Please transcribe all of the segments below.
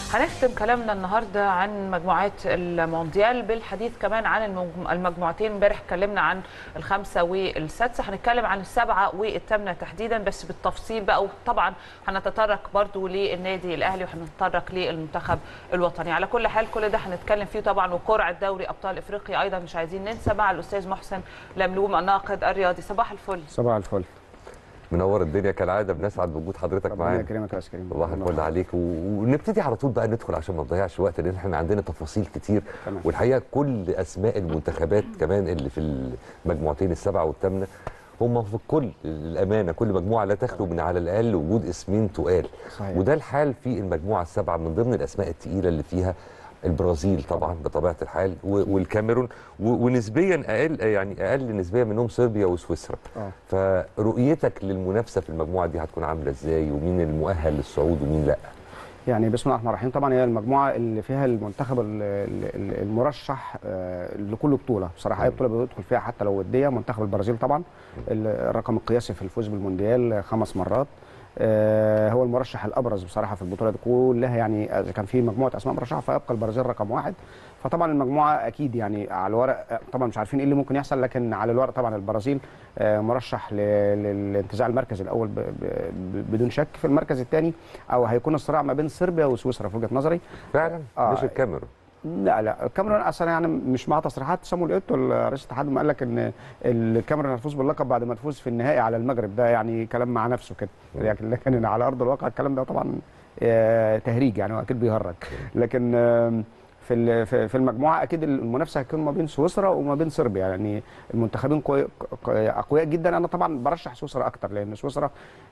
هنختم كلامنا النهارده عن مجموعات المونديال بالحديث كمان عن المجم- المجموعتين امبارح اتكلمنا عن الخامسه والسادسه هنتكلم عن السبعه والثامنه تحديدا بس بالتفصيل بقى وطبعا هنتطرق برضو للنادي الاهلي وهنتطرق للمنتخب الوطني على كل حال كل ده هنتكلم فيه طبعا وقرعه دوري ابطال افريقيا ايضا مش عايزين ننسى مع الاستاذ محسن لملوم الناقد الرياضي صباح الفل صباح الفل منور الدنيا كالعاده بنسعد بوجود حضرتك ربنا معانا يكرمك يا استاذ كريم صباح الفل عليك و- ونبتدي على طول بقى ندخل عشان ما نضيعش وقت لان احنا عندنا تفاصيل كتير تمام. والحقيقه كل اسماء المنتخبات كمان اللي في المجموعتين السبعه والثامنه هم في الكل الامانه كل مجموعه لا تخلو من على الاقل وجود اسمين تقال صحيح. وده الحال في المجموعه السبعه من ضمن الاسماء الثقيله اللي فيها البرازيل طبعا بطبيعه الحال و- والكاميرون و- ونسبيا اقل يعني اقل نسبيا منهم صربيا وسويسرا اه فرؤيتك للمنافسه في المجموعه دي هتكون عامله ازاي ومين المؤهل للصعود ومين لا يعني بسم الله الرحمن الرحيم طبعا هي المجموعه اللي فيها المنتخب ال- ال- ال- المرشح آه، لكل بطوله بصراحه اي بطوله بيدخل فيها حتى لو وديه منتخب البرازيل طبعا ال- الرقم القياسي في الفوز بالمونديال خمس مرات آه، هو المرشح الابرز بصراحه في البطوله دي كلها يعني إذا كان في مجموعه اسماء مرشحه فيبقى البرازيل رقم واحد فطبعا المجموعه اكيد يعني على الورق آه، طبعا مش عارفين ايه اللي ممكن يحصل لكن على الورق طبعا البرازيل آه، مرشح ل- ل- لانتزاع المركز الاول ب- ب- بدون شك في المركز الثاني او هيكون الصراع ما بين صربيا وسويسرا في وجهه نظري فعلا آه. مش الكاميرون لا لا الكاميرون اصلا يعني مش مع تصريحات سامويل ايتو رئيس الاتحاد ما قال لك ان الكاميرون هتفوز باللقب بعد ما تفوز في النهائي على المغرب ده يعني كلام مع نفسه كده لكن لكن على ارض الواقع الكلام ده طبعا آه، تهريج يعني هو اكيد بيهرج لكن آم، في ال- في في المجموعه اكيد المنافسه هتكون ما بين سويسرا وما بين صربيا يعني المنتخبين قوي- ق- اقوياء جدا انا طبعا برشح سويسرا اكتر لان سويسرا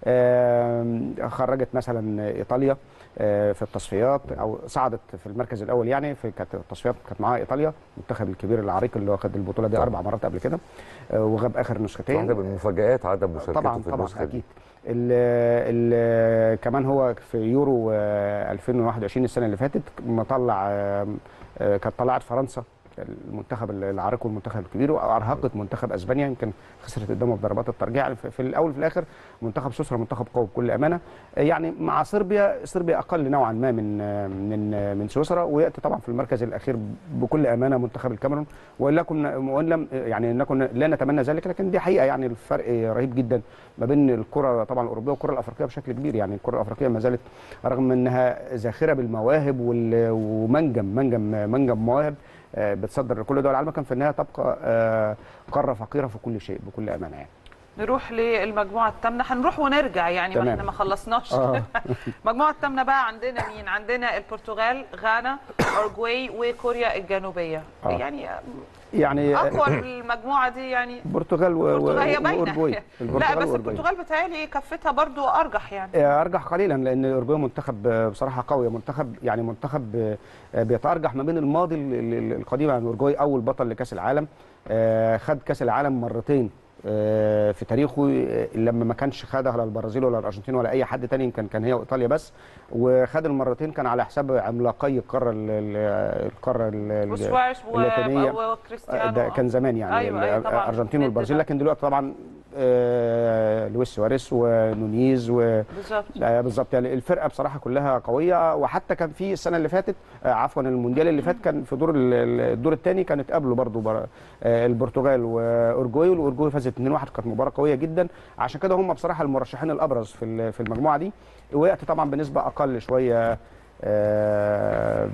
آم، خرجت مثلا ايطاليا آه، في التصفيات او صعدت في المركز الاول يعني في كانت التصفيات كانت معاها ايطاليا المنتخب الكبير العريق اللي واخد البطوله دي طبعا. اربع مرات قبل كده آه، وغاب اخر نسختين واحده من المفاجآت عدم مشاركته طبعا في طبعا النسخه دي اكيد ال ال كمان هو في يورو آه، 2021 السنه اللي فاتت مطلع آه، آه، كانت طلعت فرنسا المنتخب العريق والمنتخب الكبير وارهقت منتخب اسبانيا يمكن خسرت قدامه بضربات الترجيع يعني في في الاول وفي الاخر منتخب سويسرا منتخب قوي بكل امانه آه، يعني مع صربيا صربيا اقل نوعا ما من آه، من آه، من سويسرا وياتي طبعا في المركز الاخير بكل امانه منتخب الكاميرون وان لكم وان لم يعني ان كنا لا نتمنى ذلك لكن دي حقيقه يعني الفرق رهيب جدا ما بين الكره طبعا الاوروبيه والكره الافريقيه بشكل كبير يعني الكره الافريقيه ما زالت رغم انها ذاخره بالمواهب وال- ومنجم منجم منجم مواهب آه، بتصدر لكل دول العالم لكن في النهايه تبقى آه، قاره فقيره في كل شيء بكل امانه يعني نروح للمجموعه الثامنه هنروح ونرجع يعني ما تمام. احنا ما خلصناش آه. المجموعه الثامنه بقى عندنا مين عندنا البرتغال غانا اورجواي وكوريا الجنوبيه آه. يعني يعني آه، اقوى المجموعه دي يعني البرتغال و- و- البرتغال هي واورجواي باينه لا البرتغال بس وأورجواي. البرتغال بتهيألي كفتها برضو ارجح يعني آه، ارجح قليلا لان الاورجواي منتخب آه، بصراحه قوي منتخب يعني منتخب آه، بيتارجح ما بين الماضي ال- ال- القديم يعني الاورجواي اول بطل لكاس العالم آه، خد كاس العالم مرتين آه، في تاريخه آه، لما ما كانش خدها لا البرازيل ولا الارجنتين ولا اي حد تاني يمكن كان هي وايطاليا بس وخد المرتين كان على حساب عملاقي القاره ال- ال- القاره ال- ال- وسواريز و- اللاتينية. وكريستيانو ده كان زمان يعني أيوة، أيوة، طبعاً. الارجنتين والبرازيل ده. لكن دلوقتي طبعا آه، لويس سواريز ونونيز و بالظبط آه، بالظبط يعني الفرقه بصراحه كلها قويه وحتى كان في السنه اللي فاتت آه، عفوا المونديال اللي فات كان في دور ال- ال- الدور الثاني كانت قابلوا برضو بر- آه، البرتغال واورجواي والاورجواي فازت 2-1 كانت مباراه قويه جدا عشان كده هم بصراحه المرشحين الابرز في ال- في المجموعه دي وياتي طبعا بنسبه اقل شويه آه،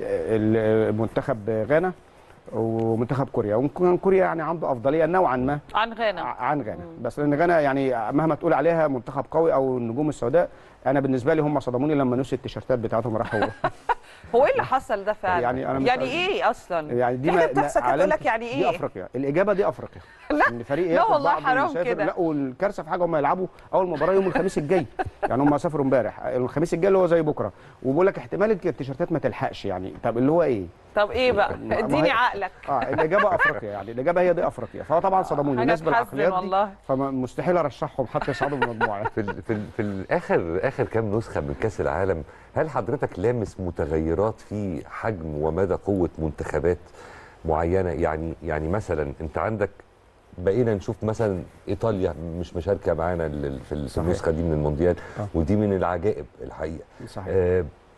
المنتخب غانا ومنتخب كوريا وممكن كوريا يعني عنده افضليه نوعا ما عن غانا عن غانا بس لان غانا يعني مهما تقول عليها منتخب قوي او النجوم السوداء انا بالنسبه لي هم صدموني لما نسي التيشيرتات بتاعتهم راحوا هو ايه اللي حصل ده فعلا يعني أنا مش يعني عارف. ايه اصلا يعني دي في ما حاجة بتحصل كده تقول لك يعني دي ايه افريقيا الاجابه دي افريقيا لا، ان فريق لا ياخد والله بعض حرام ويسافر. كده. لا والكارثه في حاجه هم يلعبوا اول مباراه يوم الخميس الجاي يعني هم سافروا امبارح الخميس الجاي اللي هو زي بكره وبيقول لك احتمال التيشيرتات ما تلحقش يعني طب اللي هو ايه طب ايه بقى ما- ما اديني هي- عقلك اه الاجابه افريقيا يعني الاجابه هي دي افريقيا فهو طبعا صدموني حاجة الناس تحزن بالعقليات دي والله. فمستحيل ارشحهم حتى يصعدوا من المجموعه في ال في ال في الاخر اخر كام نسخه من كاس العالم هل حضرتك لامس متغيرات في حجم ومدى قوه منتخبات معينه يعني يعني مثلا انت عندك بقينا نشوف مثلا ايطاليا مش مشاركه معانا ال- في ال- في صحيح. النسخه دي من المونديال آه. ودي من العجائب الحقيقه صحيح آه،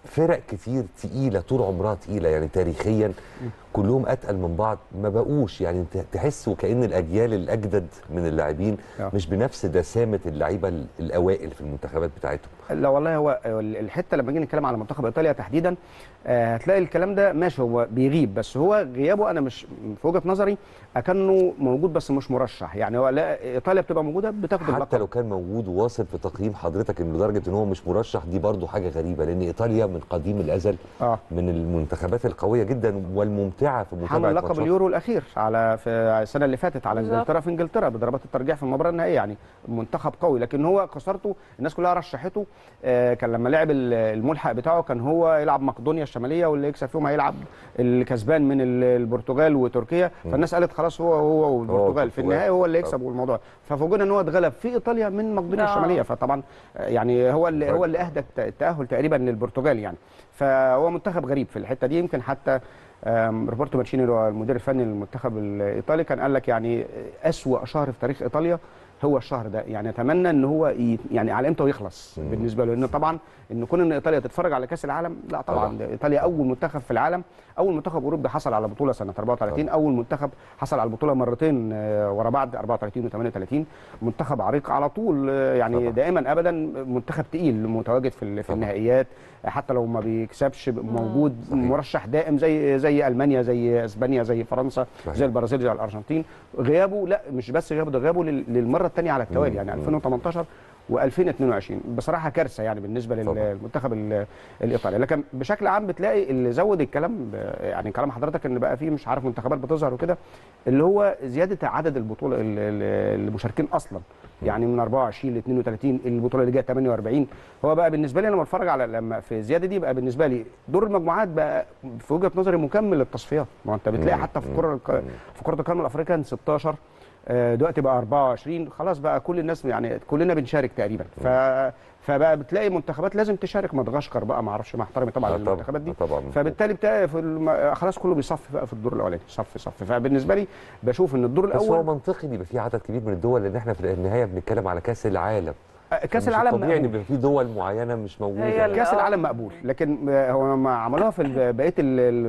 فرق كتير تقيله طول عمرها تقيله يعني تاريخيا كلهم اتقل من بعض ما بقوش يعني انت تحس وكأن الاجيال الاجدد من اللاعبين آه. مش بنفس دسامه اللعيبه ال- الاوائل في المنتخبات بتاعتهم لا والله هو الحته لما نيجي نتكلم على منتخب ايطاليا تحديدا آه، هتلاقي الكلام ده ماشي هو بيغيب بس هو غيابه انا مش في وجهه نظري اكنه موجود بس مش مرشح يعني هو لا ايطاليا بتبقى موجوده بتاخد حتى اللقب لو كان موجود وواصل في تقييم حضرتك انه لدرجه ان هو مش مرشح دي برضو حاجه غريبه لان ايطاليا من قديم الازل اه من المنتخبات القويه جدا والممتعه في متابعه حمل لقب ماتشات. اليورو الاخير على في السنه اللي فاتت على بالظبط. انجلترا في انجلترا بضربات الترجيح في المباراه النهائيه يعني منتخب قوي لكن هو خسارته الناس كلها رشحته آه، كان لما لعب ال- الملحق بتاعه كان هو يلعب مقدونيا الشماليه واللي يكسب فيهم هيلعب الكسبان من ال- البرتغال وتركيا فالناس قالت خلاص هو هو والبرتغال في البرتغال. النهائي هو اللي يكسب والموضوع ففوجئنا ان هو اتغلب في ايطاليا من مقدونيا آه. الشماليه فطبعا آه، يعني هو اللي هو اللي اهدى الت- التاهل تقريبا للبرتغال يعني فهو منتخب غريب في الحته دي يمكن حتى آم، روبرتو مانشيني اللي هو المدير الفني للمنتخب الايطالي كان قال لك يعني اسوا شهر في تاريخ ايطاليا هو الشهر ده يعني اتمنى ان هو ي... يعني على امتى ويخلص مم. بالنسبه له لان طبعا ان كون ان ايطاليا تتفرج على كاس العالم لا طبعا طبعاً. ده ايطاليا اول منتخب في العالم اول منتخب اوروبي حصل على بطوله سنه 34 طبعاً. اول منتخب حصل على البطوله مرتين آه، ورا بعض 34 و38 منتخب عريق على طول آه، يعني طبعاً. دائما ابدا منتخب تقيل متواجد في ال- في طبعاً. النهائيات حتى لو ما بيكسبش موجود صحيح. مرشح دائم زي زي المانيا زي اسبانيا زي فرنسا صحيح. زي البرازيل زي الارجنتين غيابه لا مش بس غيابه ده غيابه لل- للمره الثانيه على التوالي مم. يعني مم. 2018 و2022 بصراحه كارثه يعني بالنسبه طبعاً. للمنتخب ال- الايطالي لكن بشكل عام بتلاقي اللي زود الكلام ب- يعني كلام حضرتك ان بقى فيه مش عارف منتخبات بتظهر وكده اللي هو زياده عدد البطوله ال- ال- المشاركين اصلا يعني من 24 ل 32 البطوله اللي جايه 48 هو بقى بالنسبه لي انا لما اتفرج على لما في الزياده دي بقى بالنسبه لي دور المجموعات بقى في وجهه نظري مكمل للتصفيات ما هو انت بتلاقي مم. حتى في مم. كره الق- في كره القدم الافريقيه كان 16 آه، دلوقتي بقى 24 خلاص بقى كل الناس يعني كلنا بنشارك تقريبا ف فبقى بتلاقي منتخبات لازم تشارك مدغشقر بقى ما اعرفش مع احترامي طبعا آه للمنتخبات دي آه طبعا فبالتالي بتلاقي في الم... خلاص كله بيصفي بقى في الدور الاولاني صف صف فبالنسبه لي بشوف ان الدور بس هو الاول منطقي ان يبقى في عدد كبير من الدول لان احنا في النهايه بنتكلم على كاس العالم آه، كاس مش العالم طبيعي ان مقبول. يبقى في دول معينه مش موجوده هي ال- كاس آه. العالم مقبول لكن آه، هو لما عملوها في ال- بقيه ال- ال-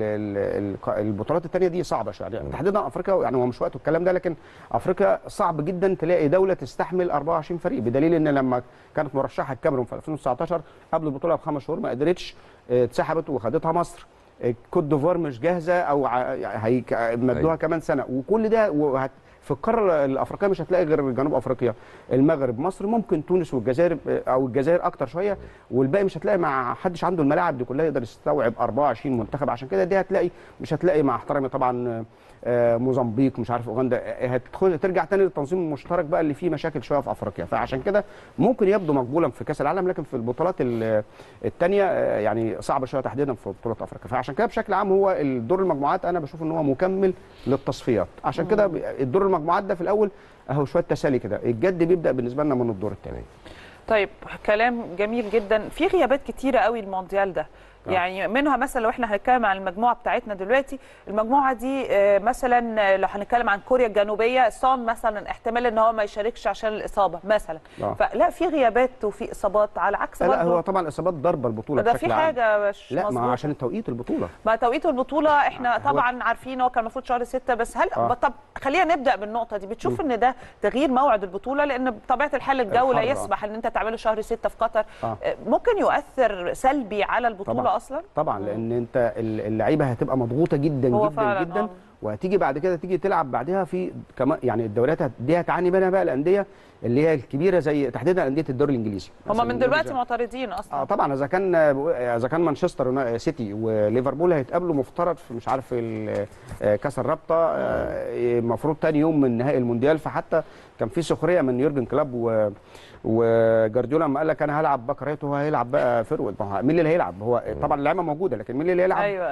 ال- ال- البطولات الثانيه دي صعبه شويه يعني تحديدا افريقيا يعني هو مش وقته الكلام ده لكن افريقيا صعب جدا تلاقي دوله تستحمل 24 فريق بدليل ان لما كانت مرشحه الكاميرون في 2019 قبل البطوله بخمس شهور ما قدرتش آه، اتسحبت وخدتها مصر آه، كوت ديفوار مش جاهزه او ع- هي مدوها أيوة. كمان سنه وكل ده وهت في القاره الافريقيه مش هتلاقي غير جنوب افريقيا المغرب مصر ممكن تونس والجزائر او الجزائر اكتر شويه والباقي مش هتلاقي مع حدش عنده الملاعب دي كلها يقدر يستوعب 24 منتخب عشان كده دي هتلاقي مش هتلاقي مع احترامي طبعا آه، موزمبيق مش عارف اوغندا آه، هتدخل ترجع تاني للتنظيم المشترك بقى اللي فيه مشاكل شويه في افريقيا فعشان كده ممكن يبدو مقبولا في كاس العالم لكن في البطولات الثانيه يعني صعب شويه تحديدا في بطوله افريقيا فعشان كده بشكل عام هو الدور المجموعات انا بشوف ان هو مكمل للتصفيات عشان كده الدور المجموعات ده في الاول اهو شويه تسالي كده الجد بيبدا بالنسبه لنا من الدور الثاني طيب كلام جميل جدا في غيابات كتيره قوي المونديال ده آه. يعني منها مثلا لو احنا هنتكلم عن المجموعه بتاعتنا دلوقتي المجموعه دي آه، مثلا آه، لو هنتكلم عن كوريا الجنوبيه صان مثلا احتمال ان هو ما يشاركش عشان الاصابه مثلا آه. فلا في غيابات وفي اصابات على عكس لا هو برضه طبعا الاصابات ضربه البطوله ده بشكل في عام حاجه مش لا ما مظبوطة. عشان توقيت البطوله ما توقيت البطوله احنا هو- طبعا عارفين هو كان المفروض شهر ستة بس هل آه. طب خلينا نبدا بالنقطه دي بتشوف ان ده تغيير موعد البطوله لان بطبيعه الحال الجو لا الحر، آه. يسمح ان انت تعمله شهر ستة في قطر آه. آه، ممكن يؤثر سلبي على البطوله طبعاً. اصلا طبعا لان انت اللعيبه هتبقى مضغوطه جدا هو جدا فعلاً، جدا آه. وهتيجي بعد كده تيجي تلعب بعدها في كمان يعني الدوريات هت- دي هتعاني منها بقى الانديه اللي هي الكبيره زي تحديدا انديه الدوري الانجليزي هم مثلاً من دلوقتي زي- معترضين اه اصلا طبعا اذا كان اذا كان مانشستر يونا- سيتي وليفربول هيتقابلوا مفترض في مش عارف ال- آه، كاس الرابطه آه، المفروض تاني يوم من نهائي المونديال فحتى كان في سخريه من يورجن كلوب و وجارديولا لما قال لك انا هلعب باك رايت وهو هيلعب بقى فيرود ما هو مين اللي هيلعب هو طبعا اللعيبه موجوده لكن مين اللي هيلعب ايوه ايوه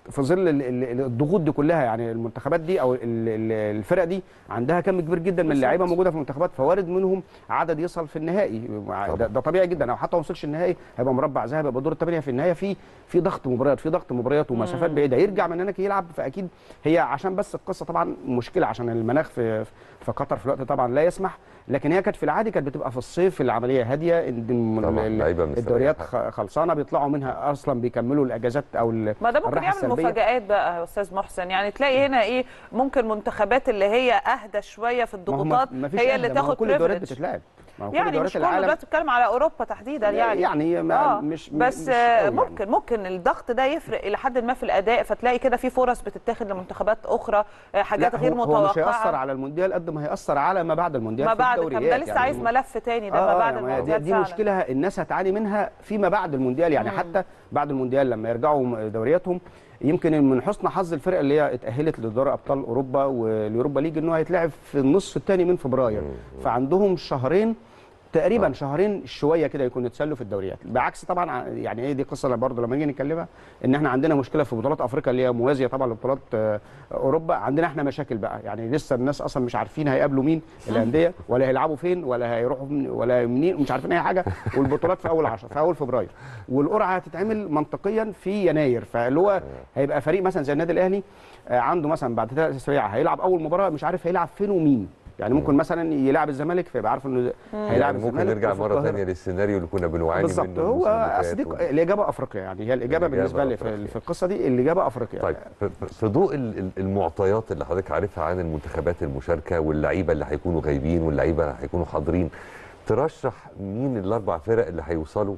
في ظل ال- ال- الضغوط دي كلها يعني المنتخبات دي او ال- ال- الفرق دي عندها كم كبير جدا من بالظبط. اللعيبه موجوده في المنتخبات فوارد منهم عدد يصل في النهائي ده, ده طبيعي جدا او حتى ما وصلش النهائي هيبقى مربع ذهبي هيبقى دور الثمانيه في النهايه في في ضغط مباريات في ضغط مباريات ومسافات بعيده يرجع من هناك يلعب فاكيد هي عشان بس القصه طبعا مشكله عشان المناخ في في قطر في الوقت طبعا لا يسمح لكن هي كانت في العادي كانت بتبقى في الصيف العمليه هاديه إن طبعاً، ال- لعيبة مستريحة. الدوريات خ- خلصانه بيطلعوا منها اصلا بيكملوا الاجازات او ال- ما ده ممكن الراحة يعمل السلبية. مفاجآت بقى يا استاذ محسن يعني تلاقي هنا ايه ممكن منتخبات اللي هي اهدى شويه في ما هو الضغوطات ما فيش هي اللي أهدى، ما هو تاخد كل الدوريات privilege. بتتلعب ما هو كل يعني دوريات مش كله العالم دلوقتي بتتكلم على اوروبا تحديدا يعني يعني ما آه مش بس مش آه، قوي يعني. ممكن ممكن الضغط ده يفرق الى حد ما في الاداء فتلاقي كده في فرص بتتاخد لمنتخبات اخرى آه، حاجات لا، غير هو- هو مش هيأثر متوقعه على المونديال قد ما هيأثر على ما بعد المونديال ما في بعد كان ده الدوريات لسه يعني عايز ملف تاني ده ما آه، بعد آه، ما هي المونديال دي, دي فعلا. مشكله الناس هتعاني منها فيما بعد المونديال يعني حتى بعد المونديال لما يرجعوا دورياتهم يمكن من حسن حظ الفرق اللي هي اتأهلت لدوري ابطال اوروبا واليوروبا ليج انه هيتلعب في النصف الثاني من فبراير فعندهم شهرين تقريبا آه. شهرين شويه كده يكونوا يتسلوا في الدوريات بعكس طبعا ع- يعني ايه دي قصه برضه لما نيجي نتكلمها ان احنا عندنا مشكله في بطولات افريقيا اللي هي موازيه طبعا لبطولات آه، اوروبا عندنا احنا مشاكل بقى يعني لسه الناس اصلا مش عارفين هيقابلوا مين الانديه ولا هيلعبوا فين ولا هيروحوا من ولا منين مش عارفين اي حاجه والبطولات في اول 10 في اول فبراير والقرعه هتتعمل منطقيا في يناير فاللي هو هيبقى فريق مثلا زي النادي الاهلي آه، عنده مثلا بعد ثلاث اسابيع هيلعب اول مباراه مش عارف هيلعب فين ومين يعني ممكن مثلا يلعب الزمالك فيبقى عارف انه هيلعب يعني ممكن الزمالك نرجع وفي مره القاهرة. ثانيه للسيناريو اللي كنا بنعاني بالظبط منه هو الموسم اللي اصل دي فات و- الاجابه افريقيا يعني هي الاجابه الإجابة بالنسبه لي أفريقيا. في, في القصه دي الاجابه افريقيا طيب في- في- في ضوء ال- ال- المعطيات اللي حضرتك عارفها عن المنتخبات المشاركه واللعيبه اللي هيكونوا غايبين واللعيبه اللي هيكونوا حاضرين ترشح مين الاربع فرق اللي هيوصلوا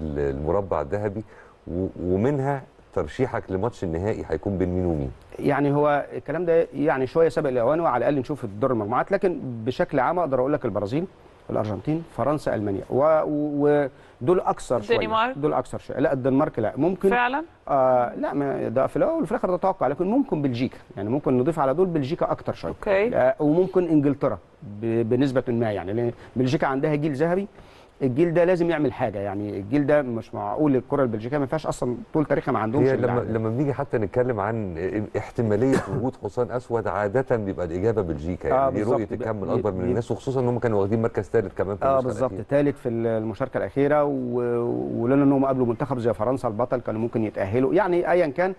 للمربع الذهبي و- ومنها ترشيحك لماتش النهائي هيكون بين مين ومين يعني هو الكلام ده يعني شويه سابق لاوانه على الاقل نشوف دور المجموعات لكن بشكل عام اقدر اقول لك البرازيل الارجنتين فرنسا المانيا و- و- ودول اكثر شويه الدنمارك؟ دول اكثر شويه لا الدنمارك لا ممكن فعلا آه لا ما ده في الاول وفي الاخر ده توقع لكن ممكن بلجيكا يعني ممكن نضيف على دول بلجيكا اكتر شويه اوكي آه، وممكن انجلترا ب- بنسبه ما يعني لان بلجيكا عندها جيل ذهبي الجيل ده لازم يعمل حاجه يعني الجيل ده مش معقول الكره البلجيكيه ما فيهاش اصلا طول تاريخها ما عندهمش هي لما اللعب. لما بنيجي حتى نتكلم عن احتماليه وجود حصان اسود عاده بيبقى الاجابه بلجيكا آه، يعني دي بالظبط. رؤيه الكم الاكبر من بي- الناس وخصوصا ان هم كانوا واخدين مركز ثالث كمان في اه النسخة بالظبط الأخيرة. ثالث في المشاركه الاخيره و- ولولا انهم قابلوا منتخب زي فرنسا البطل كانوا ممكن يتاهلوا يعني ايا كان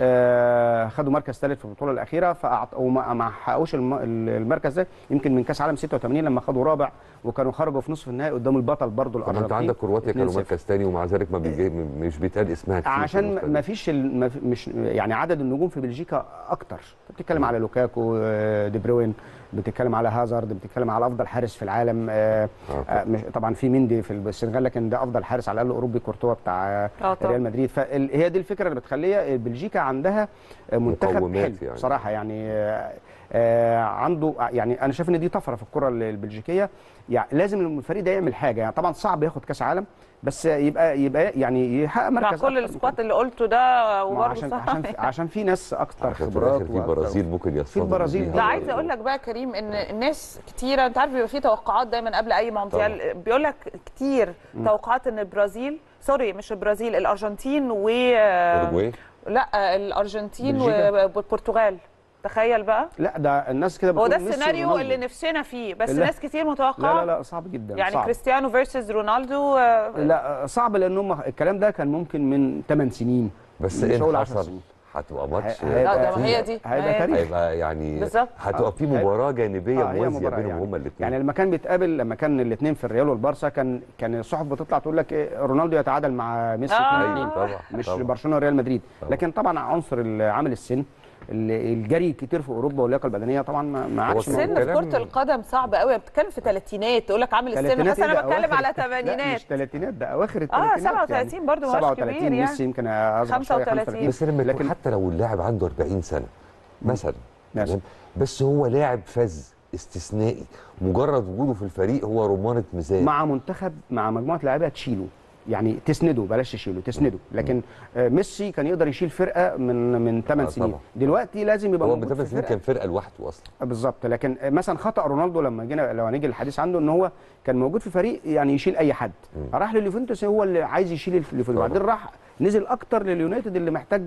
آه خدوا مركز ثالث في البطوله الاخيره فأعط... وما ما حققوش الم... المركز ده يمكن من كاس عالم 86 لما خدوا رابع وكانوا خرجوا في نصف النهائي قدام البطل برضو طب ما الارجنتين انت عندك كرواتيا كانوا 2-0. مركز ثاني ومع ذلك ما بيجي م- مش بيتقال اسمها كتير في عشان النسخة ما دي. فيش ال... ما في... مش يعني عدد النجوم في بلجيكا اكتر أنت بتتكلم على لوكاكو آه، دي بروين بتتكلم على هازارد بتتكلم على افضل حارس في العالم آه، آه، آه، مش طبعا في مندي في السنغال لكن ده افضل حارس على الاقل اوروبي كورتوا بتاع آه، اه طبعا ريال مدريد فهي دي الفكره اللي بتخليها بلجيكا عندها آه، منتخب مقومات حلو يعني. بصراحه يعني آه، آه، عنده يعني انا شايف ان دي طفره في الكره البلجيكيه يعني لازم الفريق ده يعمل حاجه يعني طبعا صعب ياخد كاس عالم بس يبقى يبقى يعني يحقق مع مركز كل أكتر من السكواد كده. اللي قلته ده ما وبرضه عشان صح عشان في عشان في ناس اكتر عشان في خبرات الاخر في وأكتر- برازيل ممكن يصطدموا البرازيل بيها. ده لا عايزه اقول لك بقى يا كريم ان الناس كتيره انت عارف بيبقى في توقعات دايما قبل اي مونديال بيقول لك كتير توقعات ان البرازيل سوري مش البرازيل الارجنتين و اوروجواي لا الارجنتين بلجيكا. والبرتغال تخيل بقى لا ده الناس كده هو ده بتقول ميسي السيناريو ورونالدو. اللي نفسنا فيه بس لا. ناس كتير لا متوقعه لا لا صعب جدا يعني صعب. كريستيانو فيرسز رونالدو آه، لا صعب لان هم الكلام ده كان ممكن من 8 سنين بس مش ان هقول 10 حصل سنين هتبقى ماتش هي- لا، ده هيبقى- ما هي دي. ما هيبقى هي دي. تاريخ هيبقى يعني بالظبط. هتبقى في آه، مباراه جانبيه آه، هي موازيه مباراة بينهم يعني. هما الاثنين يعني لما كان بيتقابل لما كان الاثنين في الريال والبارسا كان كان الصحف بتطلع تقول لك إيه رونالدو يتعادل مع ميسي آه. في ايوه الاثنين طبعا مش طبعا. برشلونه وريال مدريد طبعا. لكن طبعا عنصر ال- عامل السن ال- الجري كتير في اوروبا واللياقه البدنيه طبعا ما ما عادش السن موجود. السن في كلام- كره القدم صعب قوي بتتكلم في ثلاثينات تقول لك عامل السن تلاتينات بس إيه انا ده؟ بتكلم أواخر- على لا ثمانينات مش ثلاثينات ده اواخر اه الثلاثينات 37 برضه ما هوش 37 كبير يعني ميسي يمكن اصغر شويه 35. 35 بس لما يكون لكن حتى لو اللاعب عنده 40 سنه مثلا مثلا. تمام؟ بس هو لاعب فذ استثنائي مجرد وجوده في الفريق هو رمانه ميزان مع منتخب مع مجموعه لعيبه تشيله يعني تسنده بلاش تشيله تسنده لكن آه، ميسي كان يقدر يشيل فرقه من من 8 آه، سنين طبعا. دلوقتي لازم يبقى هو من موجود 8 في سنين فرقة. كان فرقه لوحده اصلا بالظبط لكن مثلا خطا رونالدو لما جينا لو هنيجي للحديث عنده ان هو كان موجود في فريق يعني يشيل اي حد راح لليوفنتوس هو اللي عايز يشيل اليوفنتوس طبعا. بعدين راح نزل اكتر لليونايتد اللي محتاج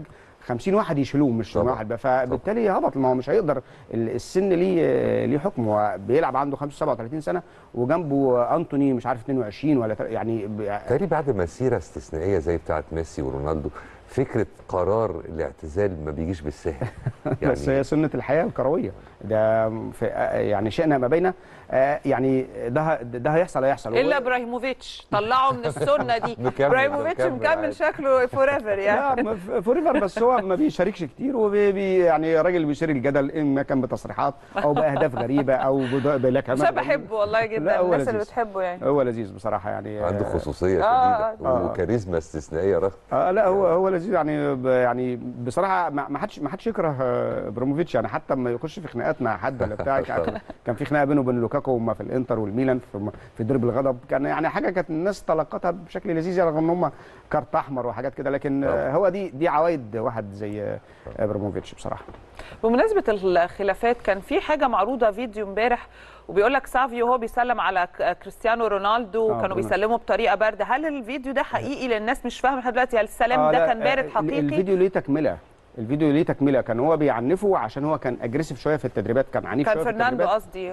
50 واحد يشيلوه مش طبعا. واحد بقى فبالتالي هبط ما هو مش هيقدر ال- السن ليه ليه حكم هو بيلعب عنده 35 سنه وجنبه انتوني مش عارف 22 ولا تل- يعني ب- تاني بعد مسيره استثنائيه زي بتاعه ميسي ورونالدو فكره قرار الاعتزال ما بيجيش بالسهل بس هي سنه الحياه الكرويه ده في يعني شئنا ما بين آه، يعني ده ده هيحصل هيحصل الا ابراهيموفيتش طلعوا من السنه دي مكمل- ابراهيموفيتش مكمل مكمل عادي. شكله فور ايفر يعني لا فوريفر بس هو ما بيشاركش كتير وبي يعني راجل بيشير الجدل اما كان بتصريحات او باهداف غريبه او بد- بلكمات بس انا غريبة. بحبه والله لا، جدا هو الناس اللي لذيذ. بتحبه يعني هو لذيذ بصراحه يعني عنده آه، خصوصيه آه، شديده آه. وكاريزما استثنائيه رغم آه لا هو هو لذيذ يعني ب- يعني بصراحه ما ما حدش ما حدش يكره آه، ابراهيموفيتش يعني حتى لما يخش في خناقات مع حد ولا بتاع كان- كان في خناقه بينه وبين لوكاكو وما في الانتر والميلان في في درب الغضب كان يعني حاجه كانت الناس تلقتها بشكل لذيذ رغم ان هم كارت احمر وحاجات كده لكن آه، طبعا. هو دي دي عوايد واحد زي آه، ابراهيموفيتش بصراحه بمناسبه الخلافات كان في حاجه معروضه فيديو امبارح وبيقول لك سافيو هو بيسلم على ك- كريستيانو رونالدو آه، وكانوا رونالدو. بيسلموا بطريقه بارده هل الفيديو ده حقيقي لان الناس مش فاهمه لحد دلوقتي هل السلام آه، ده لا، كان بارد آه، حقيقي الفيديو ليه تكمله الفيديو ليه تكمله كان هو بيعنفه عشان هو كان اجريسيف شويه في التدريبات كان عنيف كان شويه في فرناندو التدريبات قصدي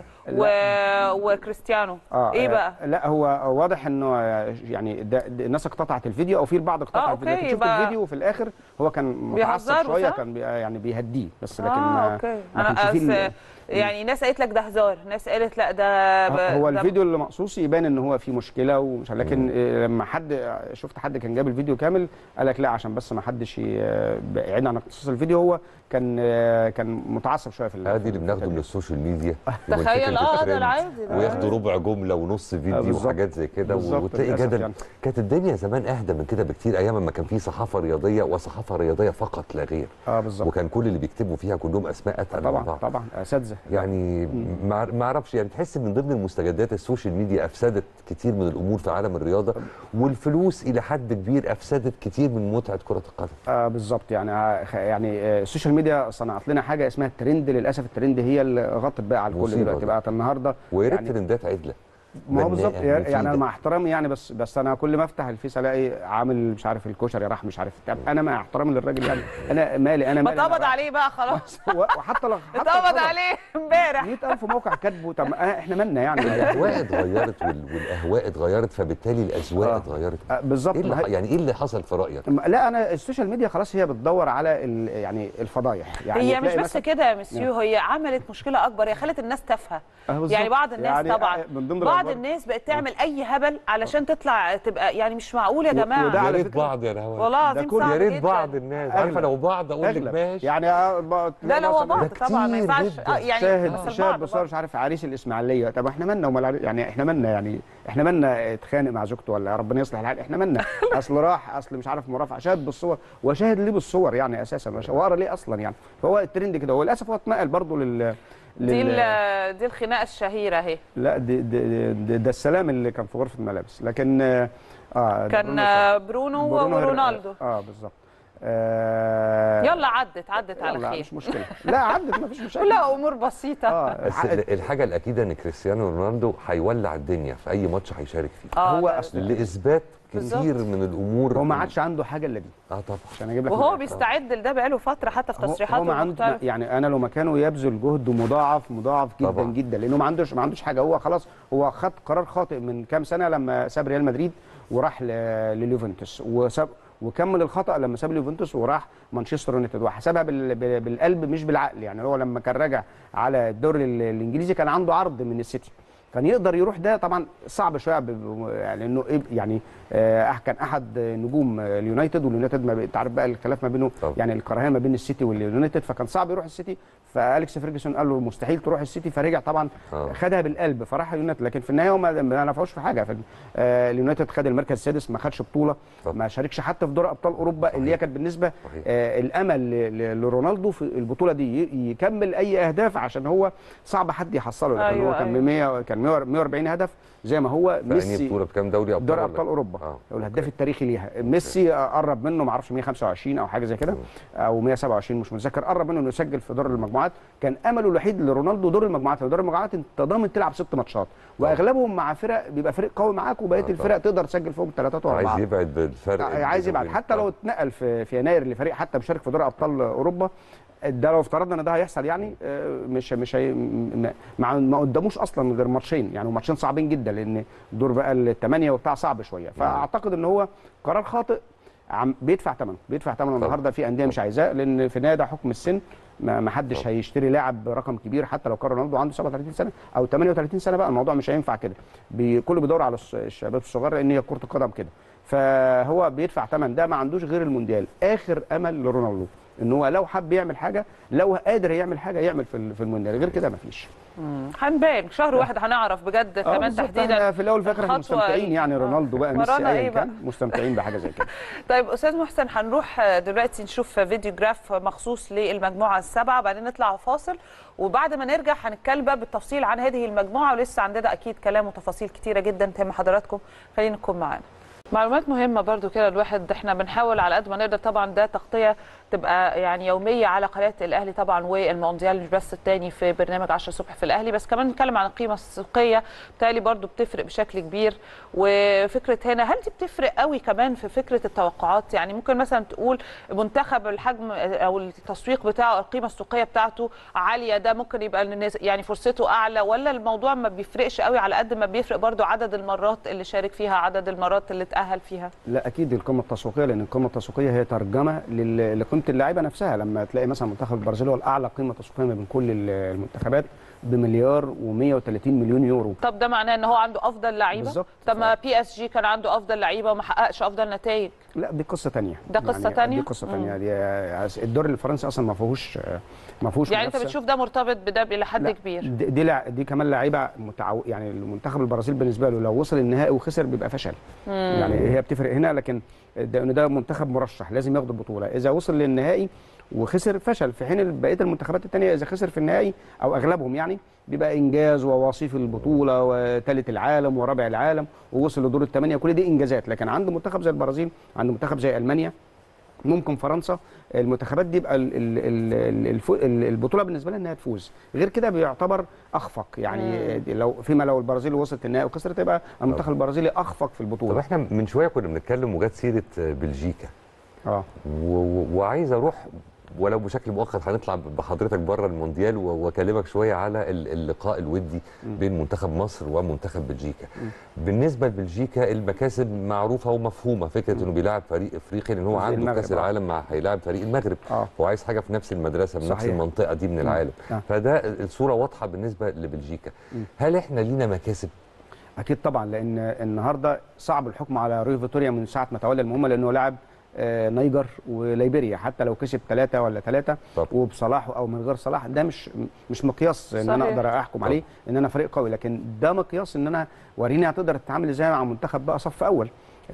و... وكريستيانو ايه آه، بقى لا هو واضح انه يعني ده ده الناس اقتطعت الفيديو او في البعض اقتطع آه، الفيديو أوكي، لكن شفت يبقى- الفيديو وفي الاخر هو كان متعصب بيهزروا، شويه صح؟ كان بي يعني بيهديه بس لكن اه ما اوكي ما انا كانش فيه أس... ال- يعني ناس قالت لك ده هزار ناس قالت لا ده ب... هو ده- الفيديو اللي مقصوص يبان ان هو فيه مشكله ومش لكن آه، لما حد شفت حد كان جاب الفيديو كامل قال لك لا عشان بس ما حدش ي- بعيد عن اختصاص الفيديو هو كان آه، كان متعصب شويه في ال- ادي اللي في بناخده من التدريب. السوشيال ميديا تخيل، ومن فكرة آه، ده الترند. العادي ده. وياخدوا ربع جمله ونص آه، فيديو بالظبط. وحاجات زي كده بالظبط، وتلاقي للأسف جدل يعني. كانت الدنيا زمان اهدى من كده بكتير ايام ما كان في صحافه رياضيه وصحافه رياضيه فقط لا غير اه بالظبط وكان كل اللي بيكتبوا فيها كلهم اسماء اتقل من طبعا بعض طبعا اساتذه يعني ما ما اعرفش يعني تحس من ضمن المستجدات السوشيال ميديا افسدت كتير من الامور في عالم الرياضه والفلوس الى حد كبير افسدت كتير من متعه كره القدم آه بالظبط يعني آه خ- يعني آه السوشيال ميديا صنعت لنا حاجه اسمها الترند للاسف الترند هي اللي غطت بقى على الكل مصيبة دلوقتي دي. بقت النهارده ويا ريت يعني ترندات عدله ما هو بناءة بالظبط يعني مفيدة. انا مع احترامي يعني بس بس انا كل ما افتح الفيس الاقي عامل مش عارف الكشري راح مش عارف طب انا مع احترامي للراجل يعني انا مالي انا ما مالي أنا اتقبض رايح. عليه بقى خلاص وحتى لو حتى اتقبض عليه امبارح 100000 موقع كاتبه طب آه احنا مالنا يعني الاهواء اتغيرت وال- والاهواء اتغيرت فبالتالي الاذواق آه. اتغيرت آه بالظبط ايه اللي ما ح- هي- يعني ايه اللي حصل في رايك لا انا السوشيال ميديا خلاص هي بتدور على ال- يعني الفضايح يعني هي مش تلاقي بس مثلاً- كده يا مسيو هي عملت مشكله اكبر هي خلت الناس تافهه آه بالظبط. يعني بعض الناس يعني طبعا آه من ضمن بعض الأخبار- الناس بقت تعمل اي هبل علشان تطلع تبقى يعني مش معقول يا جماعه وده يا على ريت فكرة- بعض يا نهار والله العظيم كل- صعب يا ريت جداً. بعض الناس عارفه أغلب. لو بعض اقول لك اغلب ماشي يعني آه، ب- لا لا هو مثلاً بعض ده طبعا ما كتير ينفعش جداً. آه، يعني شاهد بس شاهد البعض بصور برضه. مش عارف عريس الاسماعيليه طب احنا مالنا امال عري- يعني احنا مالنا يعني احنا مالنا اتخانق مع زوجته ولا ربنا يصلح الحال احنا مالنا اصل راح اصل مش عارف مرافعه شاهد بالصور وشاهد ليه بالصور يعني اساسا مش واقرا ليه اصلا يعني فهو الترند كده وللاسف هو اتنقل برضه لل دي لل- ال- دي الخناقه الشهيره اهي لا دي دي دي ده السلام اللي كان في غرفه الملابس لكن اه ده كان برونو آه، صح. برونو برونو هير- ورونالدو اه بالظبط آه يلا عدت عدت على يلا، خير مش مشكله لا عدت ما فيش مشكله لا امور بسيطه اه بس ال- الحاجه الاكيده ان كريستيانو رونالدو هيولع الدنيا في اي ماتش هيشارك فيه اه هو ده- أصل- لاثبات بالظبط. كتير من الامور هو ما عادش عنده حاجه الا دي اه طبعا عشان اجيب لك وهو من- بيستعد لده بقاله فتره حتى في هو- تصريحاته هو ما عنده المختلفة. يعني انا لو مكانه يبذل جهد مضاعف مضاعف جدا طبعا. جدا لانه ما عندوش ما عندوش حاجه هو خلاص هو خد قرار خاطئ من كام سنه لما ساب ريال مدريد وراح ل- لليوفنتوس وساب وكمل الخطا لما ساب اليوفنتوس وراح مانشستر يونايتد وحسبها بال- بال- بالقلب مش بالعقل يعني هو لما كان راجع على الدوري ال- الانجليزي كان عنده عرض من السيتي كان يقدر يروح ده طبعا صعب شويه ب- ب- يعني انه إيه يعني آه كان احد نجوم اليونايتد واليونايتد ما بي- انت عارف بقى الخلاف ما بينه طبعا. يعني الكراهيه ما بين السيتي واليونايتد فكان صعب يروح السيتي فاليكس فيرجسون قال له مستحيل تروح السيتي فرجع طبعا آه. خدها بالقلب فراح اليونايتد لكن في النهايه هو ما ما نفعوش في حاجه في آه اليونايتد خد المركز السادس ما خدش بطوله طبعا. ما شاركش حتى في دوري ابطال اوروبا اللي هي كانت بالنسبه صحيح. آه الامل ل- ل- لرونالدو في البطوله دي ي- يكمل اي اهداف عشان هو صعب حد يحصله لكن أيوة، هو كان أيوة. 100 كان 100 140 هدف زي ما هو في أنهي ميسي بطوله في كام دوري ابطال دوري ولا؟ ابطال اوروبا اه هو الهداف التاريخي ليها ميسي قرب منه ما اعرفش 125 او حاجه زي كده او 127 مش متذكر قرب منه انه يسجل في دور المجموعات كان امله الوحيد لرونالدو دور المجموعات لو دور المجموعات انت ضامن تلعب ست ماتشات واغلبهم مع فرق بيبقى فريق قوي معاك وبقيه آه، الفرق تقدر تسجل فيهم ثلاثات عايز واربعه يبعد بالفرق عايز يبعد بينه حتى وبين- لو آه. اتنقل في في يناير لفريق حتى مشارك في دوري ابطال اوروبا ده لو افترضنا ان ده هيحصل يعني آه، مش مش هي م- ما ما قداموش اصلا غير ماتشين يعني وماتشين صعبين جدا لان دور بقى الثمانيه وبتاع صعب شويه فاعتقد ان هو قرار خاطئ عم بيدفع ثمنه بيدفع ثمنه طبعا. النهارده في انديه مش عايزاه لان في النهايه ده حكم السن ما ما حدش هيشتري لاعب برقم كبير حتى لو كان رونالدو عنده 37 سنه او 38 سنه بقى الموضوع مش هينفع كده بي- كله بيدور على الص- الشباب الصغار لان هي كره القدم كده فهو بيدفع ثمن ده ما عندوش غير المونديال اخر امل لرونالدو ان هو لو حب يعمل حاجه لو قادر يعمل حاجه يعمل في ال- في المونديال غير كده ما فيش هنبان شهر واحد هنعرف بجد آه كمان بالظبط، تحديدا احنا في الاول وفي الاخر احنا الخطوة مستمتعين ال- يعني آه. رونالدو بقى ميسي ورانا ايا إيه بقى؟ كان مستمتعين بحاجه زي كده طيب استاذ محسن هنروح دلوقتي نشوف فيديو جراف مخصوص للمجموعه السبعه بعدين نطلع فاصل وبعد ما نرجع هنتكلم بقى بالتفصيل عن هذه المجموعه ولسه عندنا اكيد كلام وتفاصيل كتيره جدا تهم حضراتكم خلينا نكون معانا معلومات مهمه برضو كده الواحد احنا بنحاول على قد ما نقدر طبعا ده تغطيه تبقى يعني يوميه على قناه الاهلي طبعا والمونديال مش بس الثاني في برنامج 10 الصبح في الاهلي بس كمان نتكلم عن القيمه السوقيه بالتالي برضو بتفرق بشكل كبير وفكره هنا هل دي بتفرق قوي كمان في فكره التوقعات يعني ممكن مثلا تقول منتخب الحجم او التسويق بتاعه القيمه السوقيه بتاعته عاليه ده ممكن يبقى الناس- يعني فرصته اعلى ولا الموضوع ما بيفرقش قوي على قد ما بيفرق برضو عدد المرات اللي شارك فيها عدد المرات اللي اتاهل فيها لا اكيد القيمه التسويقيه لان القيمه التسويقيه هي ترجمه لل- لقيمه اللعيبه نفسها لما تلاقي مثلا منتخب البرازيل هو الاعلى قيمه تسويقيه ما بين كل ال- المنتخبات بمليار و130 مليون يورو طب ده معناه ان هو عنده افضل لعيبه بالظبط. طب ما بي اس جي كان عنده افضل لعيبه وما حققش افضل نتائج لا دي قصه تانية ده قصة تانية؟ دي قصه تانية دي الدوري الفرنسي اصلا ما فيهوش ما فيهوش يعني انت منافسة. بتشوف ده مرتبط بده الى حد لا، كبير دي دي, لع- دي كمان لعيبه متعو... يعني المنتخب البرازيل بالنسبه له لو وصل النهائي وخسر بيبقى فشل يعني هي بتفرق هنا لكن ده ان ده منتخب مرشح لازم ياخد البطوله اذا وصل للنهائي وخسر فشل في حين بقيه المنتخبات الثانيه اذا خسر في النهائي او اغلبهم يعني بيبقى انجاز ووصيف البطوله وثالث العالم ورابع العالم ووصل لدور الثمانيه كل دي انجازات لكن عند منتخب زي البرازيل عند منتخب زي المانيا ممكن فرنسا المنتخبات دي يبقى ال- ال- ال- الفو- ال- البطوله بالنسبه لها انها تفوز غير كده بيعتبر اخفق يعني لو فيما لو البرازيل وصلت النهائي وخسرت يبقى المنتخب البرازيلي اخفق في طب البطوله احنا من شويه كنا بنتكلم وجات سيره بلجيكا اه و- و- وعايز اروح ولو بشكل مؤقت هنطلع بحضرتك بره المونديال و- واكلمك شويه على ال- اللقاء الودي بين منتخب مصر ومنتخب بلجيكا. بالنسبه لبلجيكا المكاسب معروفه ومفهومه فكره انه بيلاعب فريق افريقي لان هو زي عنده المغرب، كاس آه. العالم مع هيلاعب فريق المغرب اه هو عايز حاجه في نفس المدرسه بنفس صحيح. المنطقه دي من العالم آه. فده الصوره واضحه بالنسبه لبلجيكا هل احنا لينا مكاسب اكيد طبعا لان النهارده صعب الحكم على روي فيتوريا من ساعه ما تولى المهمه لانه لاعب آه، نيجر وليبيريا حتى لو كسب ثلاثة ولا ثلاثة طب. وبصلاح او من غير صلاح ده مش مش مقياس ان انا صحيح. اقدر احكم طب. عليه ان انا فريق قوي لكن ده مقياس ان انا وريني هتقدر تتعامل ازاي مع منتخب بقى صف اول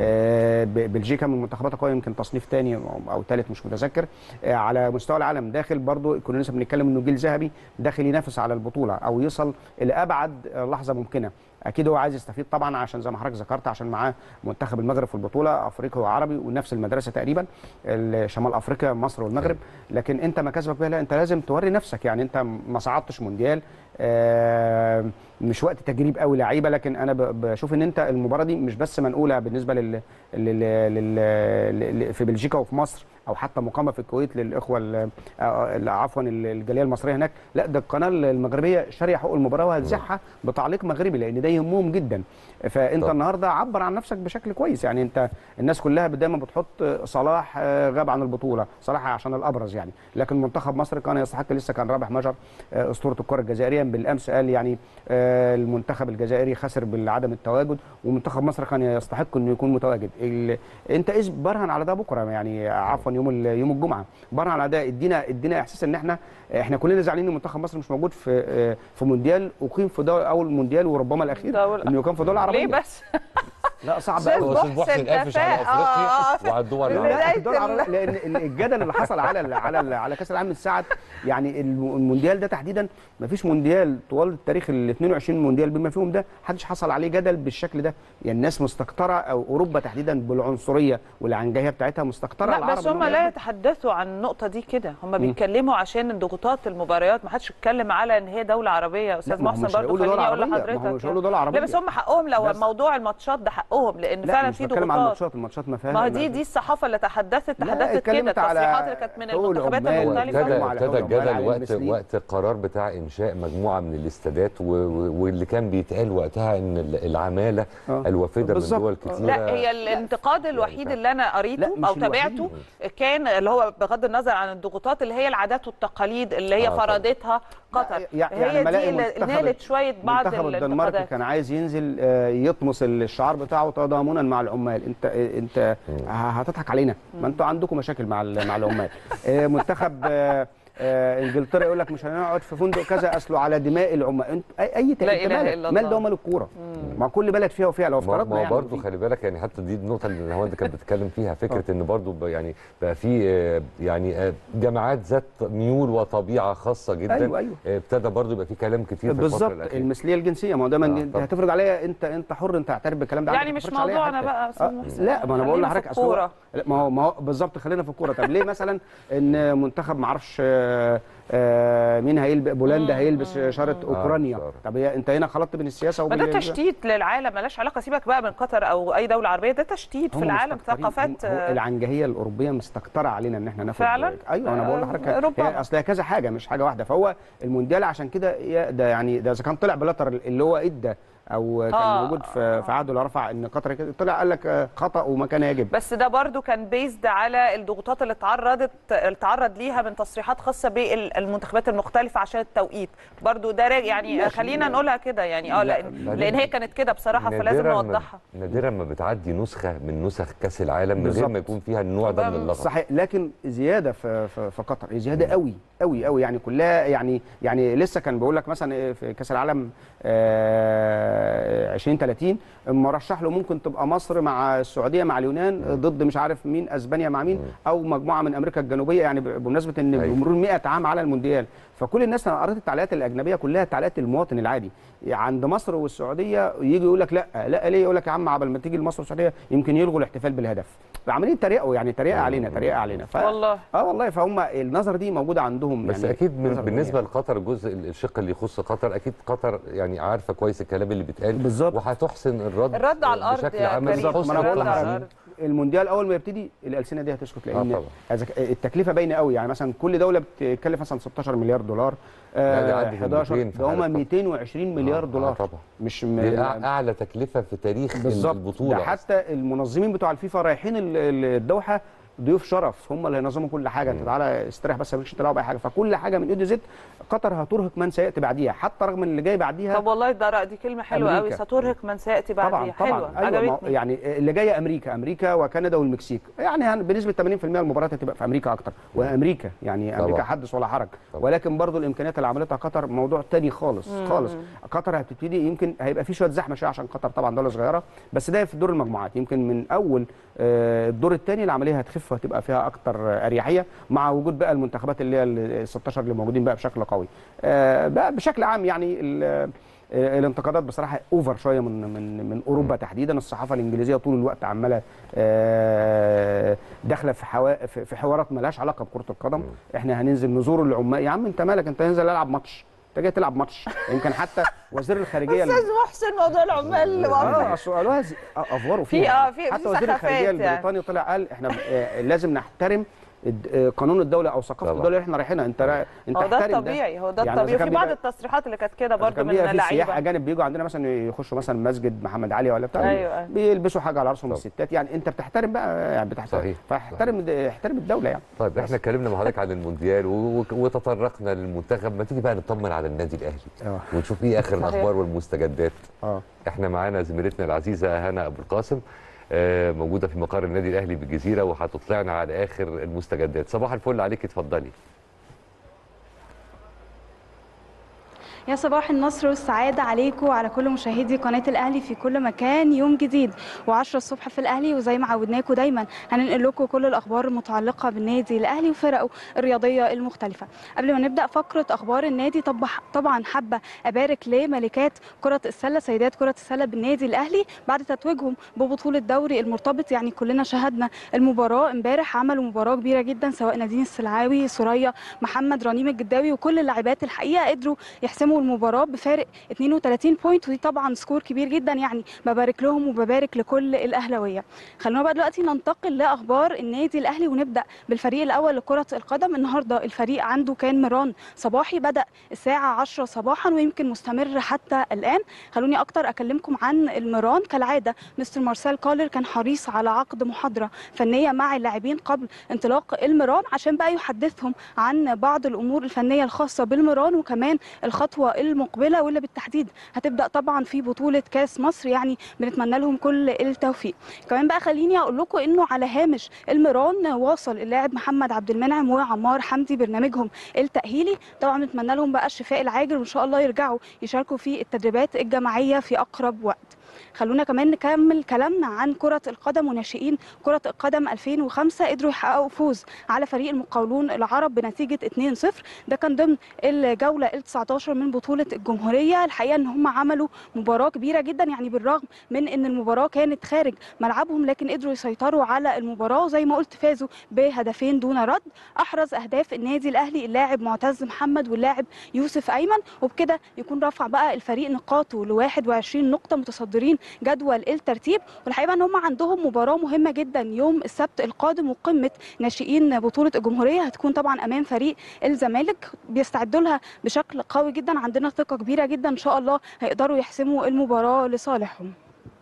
آه، ب- بلجيكا من المنتخبات القويه يمكن تصنيف ثاني او ثالث مش متذكر آه، على مستوى العالم داخل برضو كنا لسه بنتكلم انه جيل ذهبي داخل ينافس على البطوله او يصل الى ابعد آه، لحظه ممكنه اكيد هو عايز يستفيد طبعا عشان زي ما حضرتك ذكرت عشان معاه منتخب المغرب في البطوله افريقي وعربي ونفس المدرسه تقريبا ال- شمال افريقيا مصر والمغرب لكن انت مكاسبك بيها لا انت لازم توري نفسك يعني انت ما صعدتش مونديال آه، مش وقت تجريب قوي لعيبه لكن انا ب- بشوف ان انت المباراه دي مش بس منقوله بالنسبه لل, لل... لل... لل... في بلجيكا وفي مصر او حتى مقامه في الكويت للاخوه ال- آه، ال- عفوا ال- الجاليه المصريه هناك لا ده القناه المغربيه شاريه حقوق المباراه وهتذاعها بتعليق مغربي لان ده يهمهم جدا فانت طب. النهارده عبر عن نفسك بشكل كويس يعني انت الناس كلها دايما بتحط صلاح آه، غاب عن البطوله صلاح عشان الابرز يعني لكن منتخب مصر كان يستحق لسه كان رابح مجر آه، اسطوره الكره الجزائريه بالامس قال يعني آه، المنتخب الجزائري خسر بعدم التواجد ومنتخب مصر كان يستحق انه يكون متواجد ال... انت ايش برهن على ده بكره يعني عفوا يوم ال... يوم الجمعه برهن على ده ادينا ادينا احساس ان احنا احنا كلنا زعلانين ان منتخب مصر مش موجود في آه، في مونديال اقيم في دول اول مونديال وربما الاخير دول- انه كان في دول عربيه ليه بس لا صعب شايف قوي هو محسن سيد محسن قافش على تفاح. آه، آه، افريقيا وعلى الدول لا، العربية. بداية الدول العربية لان ال- الجدل اللي حصل على ال على ال على كاس العالم من ساعه يعني الم- المونديال ده تحديدا ما فيش مونديال طوال التاريخ ال 22 مونديال بما فيهم ده محدش حصل عليه جدل بالشكل ده يعني الناس مستكتره او اوروبا تحديدا بالعنصريه والعنجهيه بتاعتها مستكتره لا العرب بس إنهم هم لا ياخدوا. يتحدثوا عن النقطه دي كده هم بيتكلموا عشان ضغوطات المباريات ما حدش اتكلم على ان هي دوله عربيه يا لا، استاذ ما هم محسن مش برضه هيقولوا خليني دولة اقول عربية، ما لحضرتك هم مش يعني. هيقولوا دولة عربية. لا بس هم حقهم لو بس- موضوع الماتشات ده حقهم لان لا فعلا مش في بتكلم عن ضغوطات الماتشات الماتشات ما فيهاش ما هي دي دي الصحافه اللي تحدثت لا، تحدثت كده اتكلمت على التصريحات اللي كانت من حقوق المنتخبات العمال هو المختلفه ابتدى على ابتدى حول الله الجدل على وقت المثليين. وقت القرار بتاع انشاء مجموعه من الاستادات و- و- واللي كان بيتقال وقتها ان ال- العماله آه. الوافده من بالظبط. دول آه. كتيره لا هي الانتقاد الوحيد يعني اللي انا قريته لا، مش او تابعته كان اللي هو بغض النظر عن الضغوطات اللي هي العادات والتقاليد اللي هي آه، طبعا. فرضتها قطر يع- هي يعني ملاقي دي اللي منتخب- نالت شويه بعض منتخب الدنمارك الانتقادات كان عايز ينزل آه، يطمس الشعار بتاعه تضامنا مع العمال انت انت ه- هتضحك علينا ما انتوا عندكم مشاكل مع ال- مع العمال آه، منتخب آه، آه، انجلترا يقول لك مش هنقعد في فندق كذا اصله على دماء العمال انت اي اي لا انت إله مالك؟ إلا مال الله. ده ومال الكوره ما كل بلد فيها وفيها لو ما افترضنا ما يعني برضه في- خلي بالك يعني حتى دي النقطه اللي هو انت كانت بتتكلم فيها فكره ان برضه ب- يعني بقى في آه، يعني آه، جامعات ذات ميول وطبيعه خاصه جدا أيوة، أيوة. آه، ابتدى برضه يبقى في كلام كتير في الفتره بالظبط الاخيره المثليه الجنسيه ما هو ده من آه، انت طبعا. هتفرض عليا انت انت حر انت اعترف بالكلام ده يعني عندك، ما مش تفرضش عليا موضوعنا حتى. بقى يا أستاذ آه، محسن. لا ما انا بقول خلينا في لحضرتك أصل هو- الكورة. لا ما هو ما هو بالظبط خلينا في الكوره طب ليه مثلا ان منتخب ما اعرفش آه، آه، مين هيلبس بولندا هيلبس شاره اوكرانيا شارة. طب هي انت هنا خلطت بين السياسه ما ده وبين تشتيت للعالم ملهاش علاقه سيبك بقى من قطر او اي دوله عربيه ده تشتيت في هم العالم مستكترين. ثقافات هم- هو العنجهيه الاوروبيه مستكتره علينا ان احنا ناخد فعلا؟ ايوه انا بقول آه، لحضرتك ربما. هي اصل هي كذا حاجه مش حاجه واحده فهو المونديال عشان كده يا- ده يعني ده اذا كان طلع بلاتر اللي هو ادى او كان آه، موجود في في عهده اللي رفع ان قطر كده طلع قال لك آه، خطا وما كان يجب بس ده برضو كان بيزد على الضغوطات اللي اتعرضت اللي اتعرض ليها من تصريحات خاصه بالمنتخبات المختلفه عشان التوقيت برضو ده راجع يعني ماشي. خلينا نقولها كده يعني اه لا، لان لان هي كانت كده بصراحه فلازم نادراً ما- نوضحها نادرا ما بتعدي نسخه من نسخ كاس العالم من غير بالظبط. ما يكون فيها النوع ده من طبعاً. اللغط صحيح لكن زياده في في, في قطر زياده قوي قوي قوي يعني كلها يعني يعني لسه كان بيقول لك مثلا في كاس العالم آه، 2030 مرشح له ممكن تبقى مصر مع السعوديه مع اليونان ضد مش عارف مين اسبانيا مع مين او مجموعه من امريكا الجنوبيه يعني بمناسبه ان أيوة. بمرور 100 عام على المونديال فكل الناس انا قريت التعليقات الاجنبيه كلها تعليقات المواطن العادي عند مصر والسعوديه يجي يقول لك لا لا ليه يقول لك يا عم عبل ما تيجي لمصر والسعوديه يمكن يلغوا الاحتفال بالهدف عمالين تريقوا يعني تريقه علينا تريقه علينا ف... والله. اه والله فهم النظره دي موجوده عندهم بس يعني اكيد من نظرة بالنسبه دينية. لقطر الجزء الشق اللي يخص قطر اكيد قطر يعني عارفه كويس الكلام اللي بيتقال بالظبط. وهتحسن الرد الرد على الأرض بشكل يا عملي كريم. بالظبط ما انا الرد بقول على لحضرتك الأرض. المونديال اول ما يبتدي الالسنه دي هتسكت لان طبعا. إذا ك- التكلفه باينه قوي يعني مثلا كل دوله بتكلف مثلا 16 مليار دولار لا، ده آه عدى 11 200 في ده هم حالة قطر. 220 مليار آه، آه، دولار طبعا. مش دي أع- م... اعلى تكلفه في تاريخ بالظبط البطوله ده حتى المنظمين بتوع الفيفا رايحين ال- ال- الدوحه ضيوف شرف هم اللي هينظموا كل حاجه انت تعالى استريح بس مالكش دعوه باي حاجه فكل حاجه من اي زد قطر هترهق من سياتي بعديها حتى رغم ان اللي جاي بعديها طب والله ده رأي- دي كلمه حلوه قوي أمريكا. سترهق من سياتي بعديها طبعا طبعا حلوه ايوه ما هو عجبتني يعني اللي جايه امريكا امريكا وكندا والمكسيك يعني هن- بنسبه 80% المباريات هتبقى في امريكا اكتر وامريكا يعني طبعا. امريكا حدث ولا حرج طبعا. ولكن برضو الامكانيات اللي عملتها قطر موضوع تاني خالص خالص قطر هتبتدي يمكن هيبقى في شويه زحمه شويه عشان قطر طبعا دوله صغيره بس ده في دور المجموعات يمكن من اول آه، الدور الثاني العمليه هتخف وهتبقى فيها اكتر آه، اريحيه مع وجود بقى المنتخبات اللي هي ال 16 اللي موجودين بقى بشكل قوي آه، بقى بشكل عام يعني ال- آه، الانتقادات بصراحه اوفر شويه من من من اوروبا تحديدا الصحافه الانجليزيه طول الوقت عماله آه، داخله في حوا... في في حوارات مالهاش علاقه بكره القدم احنا هننزل نزور العمال يا عم انت مالك انت هننزل العب ماتش انت جاي تلعب ماتش يمكن حتى وزير الخارجيه اللي- استاذ محسن موضوع العمال اللي اه أصل قالوها زي- آه، افوروا في- فيها آه، في- في حتى وزير سخافات الخارجيه يعني. البريطاني طلع قال احنا آه، لازم نحترم الد- آه، قانون الدوله او ثقافه طبعا. الدوله اللي احنا رايحينها انت را- انت هو ده احترم الطبيعي هو ده يعني إذا الطبيعي كان في بعض بيبقى- التصريحات اللي كانت كده إذا برضو كان من بيبقى في سياح اللعيبه اجانب بيجوا عندنا مثلا يخشوا مثلا مسجد محمد علي ولا بتاع أيوة، أيوة. بيلبسوا حاجه على راسهم طبعا. الستات يعني انت بتحترم بقى يعني بتحترم صحيح. فاحترم احترم الدوله يعني طيب احنا اتكلمنا مع حضرتك عن المونديال و- و- وتطرقنا للمنتخب ما تيجي بقى نطمن على النادي الاهلي اه ونشوف ايه اخر صحيح. الاخبار والمستجدات اه احنا معانا زميلتنا العزيزه هنا ابو القاسم آه، موجوده في مقر النادي الاهلي بالجزيره وهتطلعنا على اخر المستجدات صباح الفل عليك اتفضلي يا صباح النصر والسعادة عليكم وعلى كل مشاهدي قناة الأهلي في كل مكان يوم جديد و10 الصبح في الأهلي وزي ما عودناكم دايما هننقل لكم كل الأخبار المتعلقة بالنادي الأهلي وفرقه الرياضية المختلفة قبل ما نبدأ فقرة أخبار النادي طب طبعا حابة أبارك لملكات كرة السلة سيدات كرة السلة بالنادي الأهلي بعد تتويجهم ببطولة دوري المرتبط يعني كلنا شاهدنا المباراة امبارح عملوا مباراة كبيرة جدا سواء نادين السلعاوي سوريا محمد رنيم الجداوي وكل اللاعبات الحقيقة قدروا يحسموا المباراة بفارق 32 بوينت ودي طبعا سكور كبير جدا يعني ببارك لهم وببارك لكل الأهلاوية خلونا بقى دلوقتي ننتقل لأخبار النادي الأهلي ونبدأ بالفريق الأول لكرة القدم النهاردة الفريق عنده كان مران صباحي بدأ الساعة 10 صباحا ويمكن مستمر حتى الآن خلوني أكتر أكلمكم عن المران كالعادة مستر مارسيل كولر كان حريص على عقد محاضرة فنية مع اللاعبين قبل انطلاق المران عشان بقى يحدثهم عن بعض الأمور الفنية الخاصة بالمران وكمان الخطوة المقبلة واللي بالتحديد هتبدأ طبعا في بطولة كاس مصر يعني بنتمنى لهم كل التوفيق كمان بقى خليني أقول لكم إنه على هامش المران واصل اللاعب محمد عبد المنعم وعمار حمدي برنامجهم التأهيلي طبعا بنتمنى لهم بقى الشفاء العاجل وإن شاء الله يرجعوا يشاركوا في التدريبات الجماعية في أقرب وقت خلونا كمان نكمل كلامنا عن كرة القدم وناشئين كرة القدم 2005 قدروا يحققوا فوز على فريق المقاولون العرب بنتيجة 2-0 ده كان ضمن الجولة ال 19 من بطولة الجمهورية الحقيقة ان هم عملوا مباراة كبيرة جدا يعني بالرغم من ان المباراة كانت خارج ملعبهم لكن قدروا يسيطروا على المباراة وزي ما قلت فازوا بهدفين دون رد احرز اهداف النادي الاهلي اللاعب معتز محمد واللاعب يوسف ايمن وبكده يكون رفع بقى الفريق نقاطه ل 21 نقطة متصدرين جدول الترتيب والحقيقه ان هم عندهم مباراه مهمه جدا يوم السبت القادم وقمه ناشئين بطوله الجمهوريه هتكون طبعا امام فريق الزمالك بيستعدوا لها بشكل قوي جدا عندنا ثقه كبيره جدا ان شاء الله هيقدروا يحسموا المباراه لصالحهم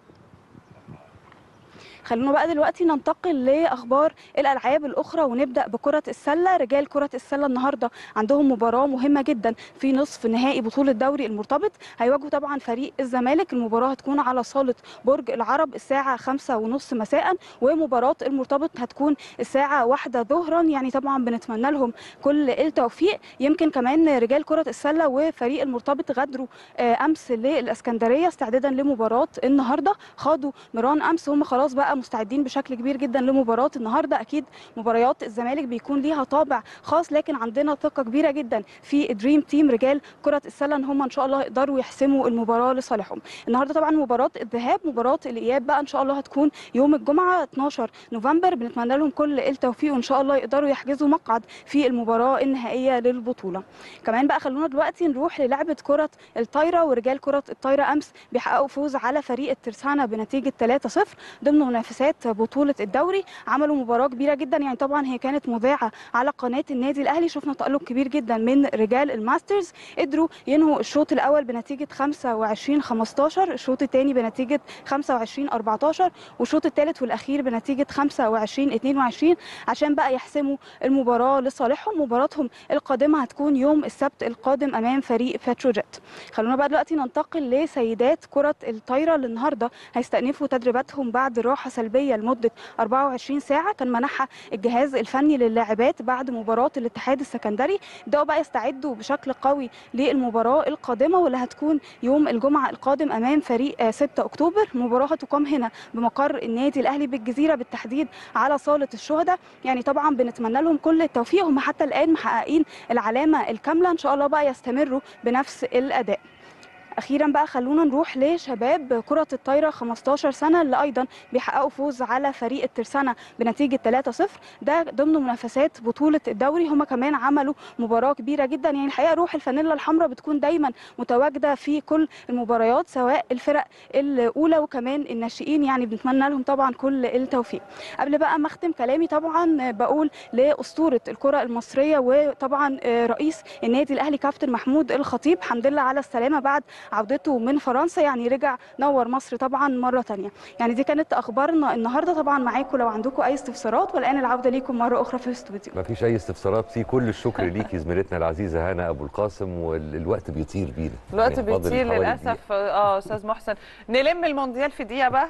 خلونا بقى دلوقتي ننتقل لاخبار الالعاب الاخرى ونبدا بكره السله رجال كره السله النهارده عندهم مباراه مهمه جدا في نصف نهائي بطوله دوري المرتبط هيواجهوا طبعا فريق الزمالك المباراه هتكون على صاله برج العرب الساعه خمسة ونص مساء ومباراه المرتبط هتكون الساعه واحدة ظهرا يعني طبعا بنتمنى لهم كل التوفيق يمكن كمان رجال كره السله وفريق المرتبط غادروا امس للاسكندريه استعدادا لمباراه النهارده خاضوا مران امس هم خلاص بقى مستعدين بشكل كبير جدا لمباراه النهارده اكيد مباريات الزمالك بيكون ليها طابع خاص لكن عندنا ثقه كبيره جدا في دريم تيم رجال كره السله ان هم ان شاء الله يقدروا يحسموا المباراه لصالحهم النهارده طبعا مباراه الذهاب مباراه الاياب بقى ان شاء الله هتكون يوم الجمعه 12 نوفمبر بنتمنى لهم كل التوفيق وان شاء الله يقدروا يحجزوا مقعد في المباراه النهائيه للبطوله كمان بقى خلونا دلوقتي نروح للعبه كره الطايره ورجال كره الطايره امس بيحققوا فوز على فريق الترسانه بنتيجه 3-0 ضمن منافسات بطوله الدوري عملوا مباراه كبيره جدا يعني طبعا هي كانت مذاعه على قناه النادي الاهلي شفنا تالق كبير جدا من رجال الماسترز قدروا ينهوا الشوط الاول بنتيجه 25 15 الشوط الثاني بنتيجه 25 14 والشوط الثالث والاخير بنتيجه 25 22 عشان بقى يحسموا المباراه لصالحهم مباراتهم القادمه هتكون يوم السبت القادم امام فريق باتروجيت خلونا بقى دلوقتي ننتقل لسيدات كره الطايره اللي النهارده هيستأنفوا تدريباتهم بعد راحه سلبيه لمده 24 ساعه كان منحها الجهاز الفني للاعبات بعد مباراه الاتحاد السكندري بداوا بقى يستعدوا بشكل قوي للمباراه القادمه واللي هتكون يوم الجمعه القادم امام فريق 6 اكتوبر مباراه هتقام هنا بمقر النادي الاهلي بالجزيره بالتحديد على صاله الشهداء يعني طبعا بنتمنى لهم كل التوفيق هم حتى الان محققين العلامه الكامله ان شاء الله بقى يستمروا بنفس الاداء اخيرا بقى خلونا نروح لشباب كره الطايره 15 سنه اللي ايضا بيحققوا فوز على فريق الترسانه بنتيجه 3-0 ده ضمن منافسات بطوله الدوري هم كمان عملوا مباراه كبيره جدا يعني الحقيقه روح الفانيلا الحمراء بتكون دايما متواجده في كل المباريات سواء الفرق الاولى وكمان الناشئين يعني بنتمنى لهم طبعا كل التوفيق قبل بقى ما اختم كلامي طبعا بقول لاسطوره الكره المصريه وطبعا رئيس النادي الاهلي كابتن محمود الخطيب الحمد لله على السلامه بعد عودته من فرنسا يعني رجع نور مصر طبعا مره ثانيه يعني دي كانت اخبارنا النهارده طبعا معاكم لو عندكم اي استفسارات والان العوده ليكم مره اخرى في الاستوديو ما فيش اي استفسارات في كل الشكر ليكي زميلتنا العزيزه هنا ابو القاسم والوقت بيطير بينا الوقت يعني فاضل بيطير حوالي للاسف اه استاذ محسن نلم المونديال في دقيقه بقى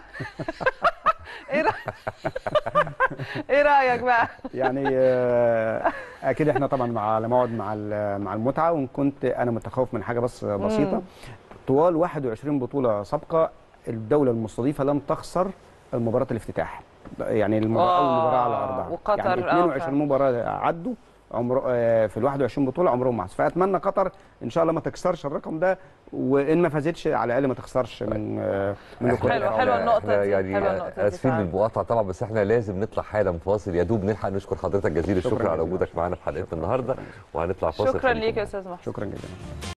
ايه رأ- ايه رايك بقى يعني آه، اكيد احنا طبعا مع على موعد مع ال- مع المتعه وان كنت انا متخوف من حاجه بس بسيطه مم. طوال 21 بطوله سابقه الدوله المستضيفه لم تخسر المباراه الافتتاح يعني المباراه اول مباراه على ارضها وقطر، يعني آه، 22 فعلا. مباراه عدوا عمر آه، في ال 21 بطوله عمرهم ما حصل فاتمنى قطر ان شاء الله ما تكسرش الرقم ده وان ما فازتش على الاقل ما تخسرش من آه، من إحنا- الكرة. حلوة- حلوة النقطة إحنا دي، يعني حلوة النقطة دي اسفين فعلا. للمقاطعه طبعا بس احنا لازم نطلع حالا فاصل يا دوب نلحق نشكر حضرتك جزيل شكراً الشكر على جزيلاً. وجودك معانا في حلقتنا النهارده وهنطلع فاصل شكرا خليكم ليك يا معانا. استاذ محسن شكرا جدا